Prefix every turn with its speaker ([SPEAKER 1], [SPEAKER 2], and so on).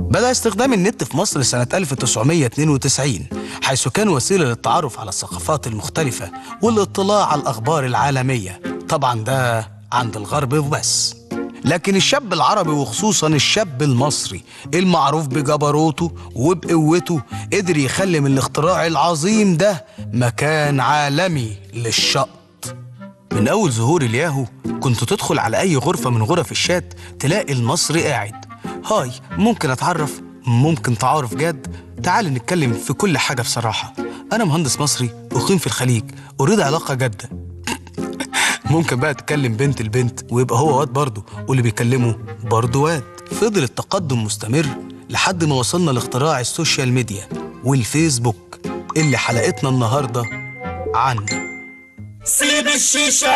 [SPEAKER 1] بدأ استخدام النت في مصر سنة 1992 حيث كان وسيلة للتعرف على الثقافات المختلفة والاطلاع على الأخبار العالمية طبعا ده عند الغرب وبس لكن الشاب العربي وخصوصا الشاب المصري المعروف بجبروته وبقوته قدر يخلي من الاختراع العظيم ده مكان عالمي للشط من أول ظهور الياهو كنت تدخل على أي غرفة من غرف الشات تلاقي المصري قاعد هاي ممكن أتعرف ممكن تعارف جاد تعال نتكلم في كل حاجة بصراحة أنا مهندس مصري أقيم في الخليج أريد علاقة جادة ممكن بقى تكلم بنت البنت ويبقى هو واد برضه واللي بيكلمه برضه واد فضل التقدم مستمر لحد ما وصلنا لاختراع السوشيال ميديا والفيسبوك اللي حلقتنا النهارده عنه
[SPEAKER 2] سيب الشيشة